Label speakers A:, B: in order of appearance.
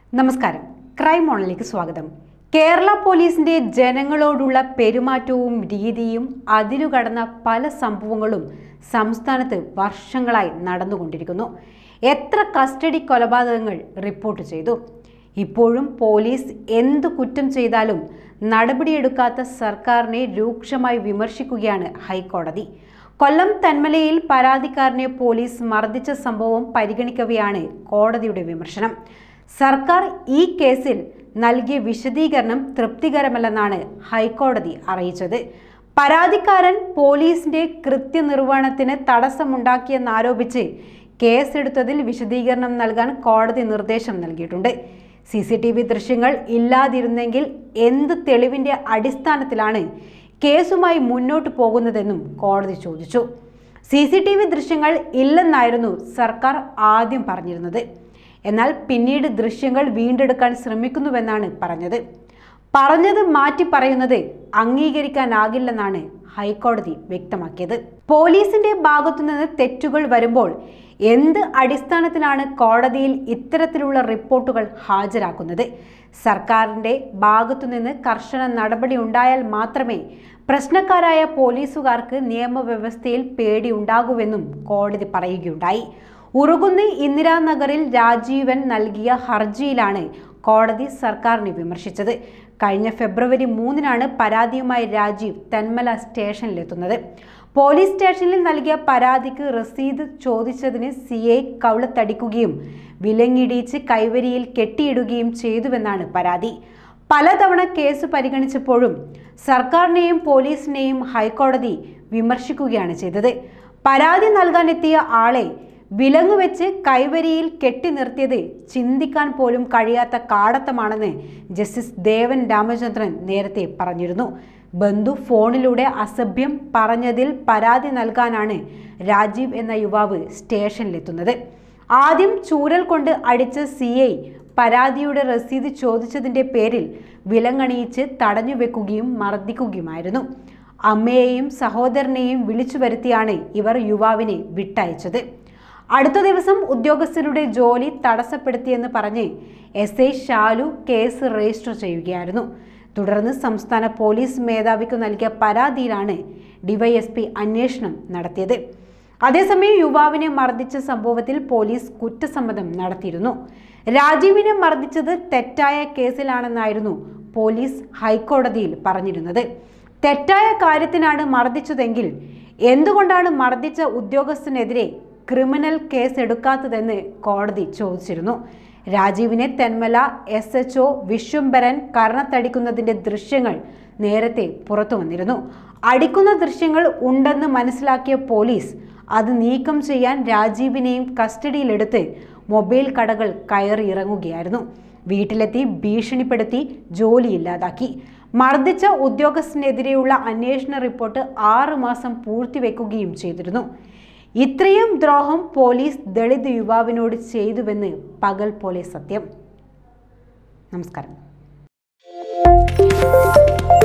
A: നമസ്കാരം ക്രൈം ഓണിലേക്ക് സ്വാഗതം കേരള പോലീസിന്റെ ജനങ്ങളോടുള്ള പെരുമാറ്റവും രീതിയും അതിരുകടന്ന പല സംഭവങ്ങളും സംസ്ഥാനത്ത് വർഷങ്ങളായി നടന്നുകൊണ്ടിരിക്കുന്നു എത്ര കസ്റ്റഡി കൊലപാതകങ്ങൾ റിപ്പോർട്ട് ചെയ്തു ഇപ്പോഴും പോലീസ് എന്ത് കുറ്റം ചെയ്താലും നടപടിയെടുക്കാത്ത സർക്കാരിനെ രൂക്ഷമായി വിമർശിക്കുകയാണ് ഹൈക്കോടതി കൊല്ലം തന്മലയിൽ പരാതിക്കാരനെ പോലീസ് മർദ്ദിച്ച സംഭവം പരിഗണിക്കവെയാണ് കോടതിയുടെ വിമർശനം സർക്കാർ ഈ കേസിൽ നൽകിയ വിശദീകരണം തൃപ്തികരമല്ലെന്നാണ് ഹൈക്കോടതി അറിയിച്ചത് പരാതിക്കാരൻ പോലീസിന്റെ കൃത്യനിർവഹണത്തിന് തടസ്സമുണ്ടാക്കിയെന്നാരോപിച്ച് കേസെടുത്തതിൽ വിശദീകരണം നൽകാൻ കോടതി നിർദ്ദേശം നൽകിയിട്ടുണ്ട് സി സി ടി വി ദൃശ്യങ്ങൾ ഇല്ലാതിരുന്നെങ്കിൽ എന്ത് തെളിവിന്റെ അടിസ്ഥാനത്തിലാണ് കേസുമായി മുന്നോട്ട് പോകുന്നതെന്നും കോടതി ചോദിച്ചു സി സി ടി വി ദൃശ്യങ്ങൾ ഇല്ലെന്നായിരുന്നു സർക്കാർ ആദ്യം പറഞ്ഞിരുന്നത് എന്നാൽ പിന്നീട് ദൃശ്യങ്ങൾ വീണ്ടെടുക്കാൻ ശ്രമിക്കുന്നുവെന്നാണ് പറഞ്ഞത് പറഞ്ഞത് മാറ്റി പറയുന്നത് അംഗീകരിക്കാനാകില്ലെന്നാണ് ഹൈക്കോടതി വ്യക്തമാക്കിയത് പോലീസിന്റെ ഭാഗത്തുനിന്ന് തെറ്റുകൾ വരുമ്പോൾ എന്ത് അടിസ്ഥാനത്തിലാണ് കോടതിയിൽ ഇത്തരത്തിലുള്ള റിപ്പോർട്ടുകൾ ഹാജരാക്കുന്നത് സർക്കാരിന്റെ ഭാഗത്തുനിന്ന് കർശന നടപടി ഉണ്ടായാൽ മാത്രമേ പ്രശ്നക്കാരായ പോലീസുകാർക്ക് നിയമവ്യവസ്ഥയിൽ പേടിയുണ്ടാകൂവെന്നും കോടതി പറയുകയുണ്ടായി ഉറുകുന്നി ഇന്ദിരാനഗറിൽ രാജീവൻ നൽകിയ ഹർജിയിലാണ് കോടതി സർക്കാരിനെ വിമർശിച്ചത് കഴിഞ്ഞ ഫെബ്രുവരി മൂന്നിനാണ് പരാതിയുമായി രാജീവ് തെന്മല സ്റ്റേഷനിലെത്തുന്നത് പോലീസ് സ്റ്റേഷനിൽ നൽകിയ പരാതിക്ക് രസീത് ചോദിച്ചതിന് സി ഐ കവിളത്തടിക്കുകയും വിലങ്ങിടിച്ച് കൈവരിയിൽ കെട്ടിയിടുകയും ചെയ്തുവെന്നാണ് പരാതി പലതവണ കേസ് പരിഗണിച്ചപ്പോഴും സർക്കാരിനെയും പോലീസിനെയും ഹൈക്കോടതി വിമർശിക്കുകയാണ് ചെയ്തത് പരാതി നൽകാനെത്തിയ ആളെ വിലങ്ങ് വെച്ച് കൈവരിയിൽ കെട്ടി നിർത്തിയത് ചിന്തിക്കാൻ പോലും കഴിയാത്ത കാടത്തമാണെന്ന് ജസ്റ്റിസ് ദേവൻ രാമചന്ദ്രൻ നേരത്തെ പറഞ്ഞിരുന്നു ബന്ധു ഫോണിലൂടെ അസഭ്യം പറഞ്ഞതിൽ പരാതി നൽകാനാണ് രാജീവ് എന്ന യുവാവ് സ്റ്റേഷനിലെത്തുന്നത് ആദ്യം ചൂരൽ കൊണ്ട് അടിച്ച സി ഐ പരാതിയുടെ രസീത് ചോദിച്ചതിന്റെ പേരിൽ വിലങ്ങണിയിച്ച് തടഞ്ഞു വെക്കുകയും മർദ്ദിക്കുകയുമായിരുന്നു അമ്മയെയും സഹോദരനെയും വിളിച്ചു വരുത്തിയാണ് ഇവർ യുവാവിനെ വിട്ടയച്ചത് അടുത്ത ദിവസം ഉദ്യോഗസ്ഥരുടെ ജോലി തടസ്സപ്പെടുത്തിയെന്ന് പറഞ്ഞ് S I Shalu case register ചെയ്യുകയായിരുന്നു തുടർന്ന് സംസ്ഥാന പോലീസ് മേധാവിക്ക് നൽകിയ പരാതിയിലാണ് ഡിവൈഎസ്പി അന്വേഷണം നടത്തിയത് അതേസമയം യുവാവിനെ മർദ്ദിച്ച സംഭവത്തിൽ പോലീസ് കുറ്റസമ്മതം നടത്തിയിരുന്നു രാജീവിനെ മർദ്ദിച്ചത് തെറ്റായ കേസിലാണെന്നായിരുന്നു പോലീസ് ഹൈക്കോടതിയിൽ പറഞ്ഞിരുന്നത് തെറ്റായ കാര്യത്തിനാണ് മർദ്ദിച്ചതെങ്കിൽ എന്തുകൊണ്ടാണ് മർദ്ദിച്ച ഉദ്യോഗസ്ഥനെതിരെ ക്രിമിനൽ കേസ് എടുക്കാത്തതെന്ന് കോടതി ചോദിച്ചിരുന്നു രാജീവിനെ Thenmala S H O Vishwambharan കർണത്തടിക്കുന്നതിന്റെ ദൃശ്യങ്ങൾ നേരത്തെ പുറത്തു വന്നിരുന്നു അടിക്കുന്ന ദൃശ്യങ്ങൾ ഉണ്ടെന്ന് മനസ്സിലാക്കിയ പോലീസ് അത് നീക്കം ചെയ്യാൻ രാജീവിനെയും കസ്റ്റഡിയിലെടുത്ത് മൊബൈൽ കടകൾ കയറി ഇറങ്ങുകയായിരുന്നു വീട്ടിലെത്തി ഭീഷണിപ്പെടുത്തി ജോലിയില്ലാതാക്കി മർദ്ദിച്ച ഉദ്യോഗസ്ഥനെതിരെയുള്ള അന്വേഷണ റിപ്പോർട്ട് ആറ് മാസം പൂർത്തിവെക്കുകയും ചെയ്തിരുന്നു ഇത്രയും ദ്രോഹം പോലീസ് ദളിത് യുവാവിനോട് ചെയ്തുവെന്ന് പകൽ പോലെ സത്യം നമസ്കാരം